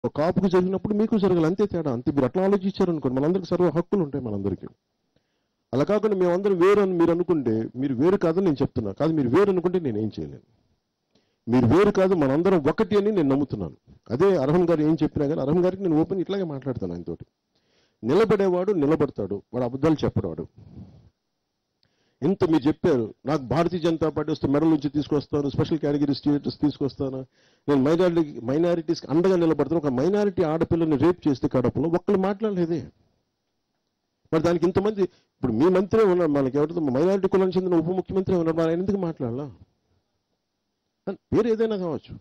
ఒక కాపుకు జరిగినప్పుడు మీకు జరగాలి అంతే తేడా అంతే మీరు అట్లా ఆలోచించారు అనుకోండి మనందరికి సర్వ హక్కులు ఉంటాయి మనందరికీ అలా కాకుండా మేమందరం వేరు అని మీరు అనుకుంటే మీరు వేరు కాదని నేను చెప్తున్నా కాదు మీరు వేరు అనుకుంటే నేను ఏం చేయలేను మీరు వేరు కాదు మనందరం ఒకటి అని నేను నమ్ముతున్నాను అదే అర్హం గారు ఏం చెప్పినా కానీ అర్హం గారికి నేను ఓపెన్ ఇట్లాగే మాట్లాడతాను ఆయనతోటి నిలబడేవాడు నిలబడతాడు వాడు అబద్ధాలు చెప్పడాడు ఇంత మీరు చెప్పారు నాకు భారతీయ జనతా పార్టీ వస్తే మెడల్ నుంచి తీసుకొస్తాను స్పెషల్ కేటగిరీ స్టేటస్ తీసుకొస్తాను నేను మైనారిటీ మైనారిటీస్కి అండగా నిలబడతాను ఒక మైనారిటీ ఆడపిల్లని రేప్ చేస్తే కడపలో ఒక్కళ్ళు మాట్లాడలేదే మరి దానికి ఇంతమంది ఇప్పుడు మీ మంత్రి ఉన్నారు మనకి ఎవరితో మైనారిటీ కులానికి చెందిన ఉప ముఖ్యమంత్రి ఉన్నారు మరి ఆయన ఎందుకు మాట్లాడాలా పేరు ఏదైనా కావచ్చు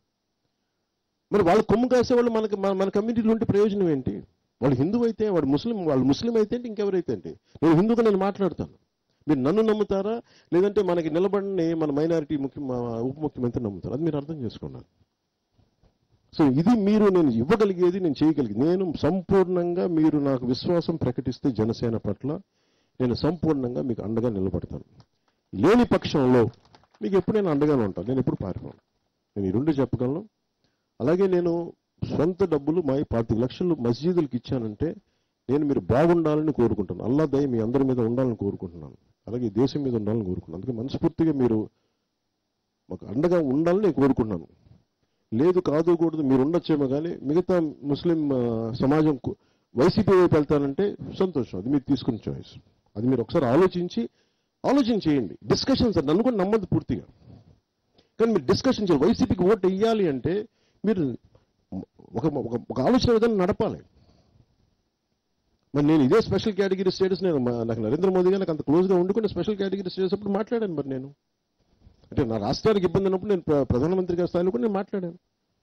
మరి వాళ్ళు కొమ్ము కాసే వాళ్ళు మనకి మన మన కమ్యూనిటీలో ఉంటే ప్రయోజనం ఏంటి వాడు హిందూ అయితే వాడు ముస్లిం వాళ్ళు ముస్లిం అయితే ఏంటి ఇంకెవరైతే ఏంటి నేను హిందూగా నేను మాట్లాడతాను మీరు నన్ను నమ్ముతారా లేదంటే మనకి నిలబడిన మన మైనారిటీ ముఖ్య మా ఉప ముఖ్యమంత్రి నమ్ముతారు అది మీరు అర్థం చేసుకున్నారు సో ఇది మీరు నేను ఇవ్వగలిగేది నేను చేయగలిగేది నేను సంపూర్ణంగా మీరు నాకు విశ్వాసం ప్రకటిస్తే జనసేన పట్ల నేను సంపూర్ణంగా మీకు అండగా నిలబడతాను లేని పక్షంలో మీకు ఎప్పుడు నేను అండగానే ఉంటాను నేను ఎప్పుడు పారిపోను నేను ఈ రెండు చెప్పగలను అలాగే నేను సొంత డబ్బులు మా పాతిక లక్షలు మసీదులకు ఇచ్చానంటే నేను మీరు బాగుండాలని కోరుకుంటాను అల్లా దయ మీ అందరి మీద ఉండాలని కోరుకుంటున్నాను అలాగే ఈ దేశం మీద ఉండాలని కోరుకుంటున్నాను అందుకే మనస్ఫూర్తిగా మీరు మాకు అండగా ఉండాలని నేను కోరుకుంటున్నాను లేదు కాదు కూడదు మీరు ఉండొచ్చేమో కానీ మిగతా ముస్లిం ఆ, సమాజం కు- వైసీపీ వైపు వెళ్తానంటే సంతోషం అది మీరు తీసుకున్న చాయిస్ అది మీరు ఒకసారి ఆలోచించి ఆలోచన చేయండి డిస్కషన్ సార్ నన్ను కూడా నమ్మద్దు పూర్తిగా కానీ మీరు డిస్కషన్ చేయాలి వైసీపీకి ఓటు వేయాలి అంటే మీరు ఒక ఒక- ఒక ఆలోచన విధానం నడపాలి మరి నేను ఇదే స్పెషల్ కేటగిరీ స్టేటస్ నేను మా- నాకు నరేంద్ర మోదీ గారు నాకు అంత క్లోజ్గా ఉండుకుని స్పెషల్ కేటగిరీ స్టేటస్ అప్పుడు మాట్లాడాను మరి నేను అంటే నా రాష్ట్రానికి ఇబ్బంది ఉన్నప్పుడు నేను ప్ర- ప్రధానమంత్రి గారి స్థాయిలో కూడా నేను మాట్లాడాను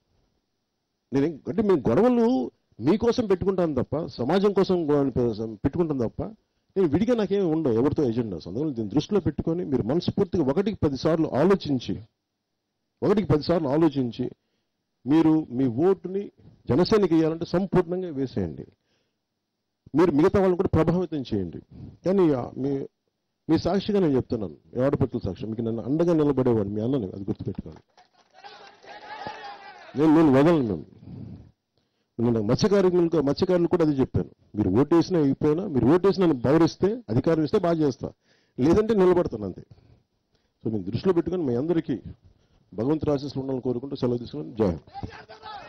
నేను ఏం- అంటే మేము గొడవలు మీకోసం పెట్టుకుంటాను తప్ప సమాజం కోసం గొ- పెట్టుకుంటాను తప్ప నేను విడిగా నాకేం ఉండవు ఎవరితో ఎజెండాస్ అందువల్ల దీన్ని దృష్టిలో పెట్టుకొని మీరు మనస్ఫూర్తిగా ఒకటికి పది సార్లు ఆలోచించి ఒకటికి పది సార్లు ఆలోచించి మీరు మీ ఓటుని జనసేనకి వేయాలంటే సంపూర్ణంగా వేసేయండి మీరు మిగతా వాళ్ళని కూడా ప్రభావితం చేయండి కానీ ఆ, మీ మీ సాక్షిగా నేను చెప్తున్నాను ఈ ఆడపట్టుల సాక్షి మీకు నన్ను అండగా నిలబడేవాడు మీ అన్నని అది గుర్తుపెట్టుకోండి నేను నేను వదలను మేము నేను మత్స్యకారులకు మత్స్యకారులు కూడా అది చెప్పాను మీరు ఓటేసినా అయిపోయినా మీరు ఓటేసి నన్ను గౌరవిస్తే అధికారం ఇస్తే బాగా చేస్తా లేదంటే నిలబడతాను అంతే సో నేను దృష్టిలో పెట్టుకొని మీ అందరికీ భగవంతుడు ఆశీస్సులు ఉండాలని కోరుకుంటూ సెలవు తీసుకుని జై హింద్.